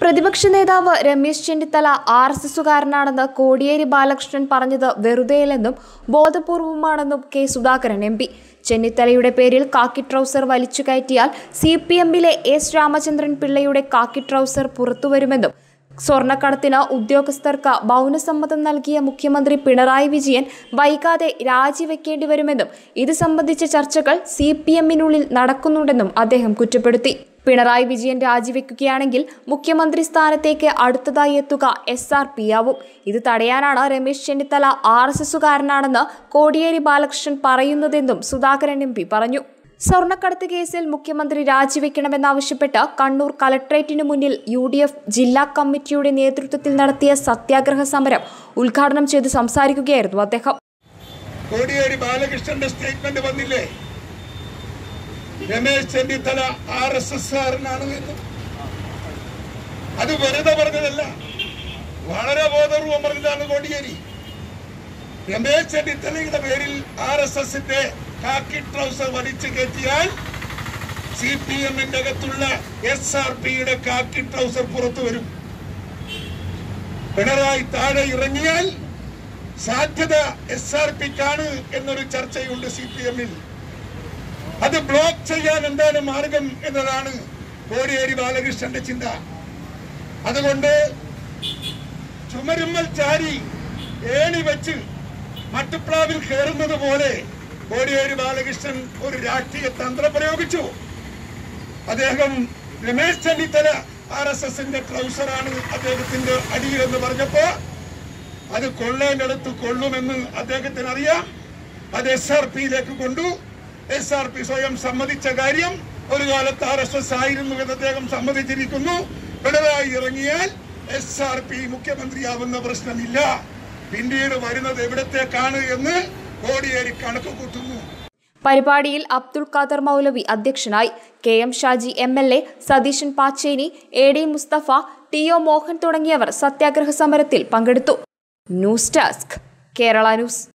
പ്രതിപക്ഷ നേതാവ് Ramesh Chennithala R S എസുകാരനാണെന്ന് കോടിയേരി ബാലകൃഷ്ണൻ പറഞ്ഞത് വെറുതെയല്ലെന്നും ബോധപൂർവമാണെന്നും കെ സുധാകരൻ എം പി ചെന്നിത്തലയുടെ പേരിൽ കാക്കി ട്രൗസർ വലിച്ചു കയറ്റിയാൽ സി പി എമ്മിലെ എസ് രാമചന്ദ്രൻ പിള്ളയുടെ കാക്കി ട്രൗസർ പുറത്തുവരുമെന്നും സ്വർണ്ണക്കടത്തിന് ഉദ്യോഗസ്ഥർക്ക് മൗനസമ്മതം നൽകിയ മുഖ്യമന്ത്രി പിണറായി വിജയൻ വൈകാതെ രാജിവെക്കേണ്ടി വരുമെന്നും ഇത് സംബന്ധിച്ച ചർച്ചകൾ സി പി എമ്മിനുള്ളിൽ നടക്കുന്നുണ്ടെന്നും അദ്ദേഹം കുറ്റപ്പെടുത്തി പിണറായി വിജയൻ രാജിവെക്കുകയാണെങ്കിൽ മുഖ്യമന്ത്രി സ്ഥാനത്തേക്ക് അടുത്തതായി എത്തുക എസ് ആർ പി ആവും ഇത് തടയാനാണ് രമേശ് ചെന്നിത്തല ആർ എസ് എസുകാരനാണെന്ന് കോടിയേരി ബാലകൃഷ്ണൻ പറയുന്നതെന്നും സുധാകരൻ എം പി പറഞ്ഞു സ്വർണ്ണക്കടത്ത് കേസിൽ മുഖ്യമന്ത്രി രാജിവെക്കണമെന്നാവശ്യപ്പെട്ട് കണ്ണൂർ കലക്ട്രേറ്റിനു മുന്നിൽ യു ഡി എഫ് ജില്ലാ കമ്മിറ്റിയുടെ നേതൃത്വത്തിൽ നടത്തിയ സത്യാഗ്രഹ സമരം ഉദ്ഘാടനം ചെയ്ത് സംസാരിക്കുകയായിരുന്നു അദ്ദേഹം കോടിയേരി ബാലകൃഷ്ണന്റെ സ്റ്റേറ്റ്മെന്റ് വന്നില്ലേ Ramesh Chennithala R S S കാരനാണ് എന്ന് അത് വെറുതെ പറഞ്ഞതല്ല വളരെ ബോധപൂർവം പറഞ്ഞതാണ് കോടിയേരി രമേശ് ചെന്നിത്തലയുടെ പേരിൽ ആർ എസ് എസിന്റെ കാക്കി ട്രൗസർ വലിച്ചു കയറ്റിയാൽ സി പി എമ്മിന്റെ അകത്തുള്ള എസ് ആർ പിയുടെ കാക്കി ട്രൗസർ പുറത്തു വരും പിണറായി താഴെ ഇറങ്ങിയാൽ സാധ്യത എസ് ആർ പിക്കാണ് എന്നൊരു ചർച്ചയുണ്ട് സി പി എമ്മിൽ അത് ബ്ലോക്ക് ചെയ്യാൻ എന്താണ് മാർഗം എന്നതാണ് കോടിയേരി ബാലകൃഷ്ണന്റെ ചിന്ത അതുകൊണ്ട് ചുമരുമ്മൽ ചാരി ഏണി വെച്ച് മട്ടുപ്ലാവിൽ കയറുന്നത് പോലെ കോടിയേരി ബാലകൃഷ്ണൻ ഒരു രാഷ്ട്രീയ തന്ത്രം പ്രയോഗിച്ചു അദ്ദേഹം രമേശ് ചെന്നിത്തല ആർ എസ് എസിന്റെ ട്രൗസറാണ് അദ്ദേഹത്തിന്റെ അടിയിലെന്ന് പറഞ്ഞപ്പോ അത് കൊള്ളേണ്ടടുത്ത് കൊള്ളുമെന്ന് അദ്ദേഹത്തിന് അറിയാം അത് എസ് ആർ പിയിലേക്ക് കൊണ്ടു എസ് ആർ പി സ്വയം സമ്മതിച്ച കാര്യം ഒരു കാലത്ത് ആർ എസ് എസ് ആയിരുന്നു എന്ന് അദ്ദേഹം സമ്മതിച്ചിരിക്കുന്നു പിണറായി ഇറങ്ങിയാൽ എസ് ആർ പി മുഖ്യമന്ത്രിയാവുന്ന പ്രശ്നമില്ല പിന്നീട് വരുന്നത് എവിടത്തേക്കാണ് എന്ന് കോടിയേരി കണക്ക് കൂട്ടുന്നു പരിപാടിയിൽ അബ്ദുൾ ഖാദർ മൗലവി അധ്യക്ഷനായി K M Shaji M L A Satheesan Pacheni A D Musthafa T O Mohan തുടങ്ങിയവർ സത്യാഗ്രഹ സമരത്തിൽ പങ്കെടുത്തു ന്യൂസ് ഡെസ്ക് കേരള ന്യൂസ്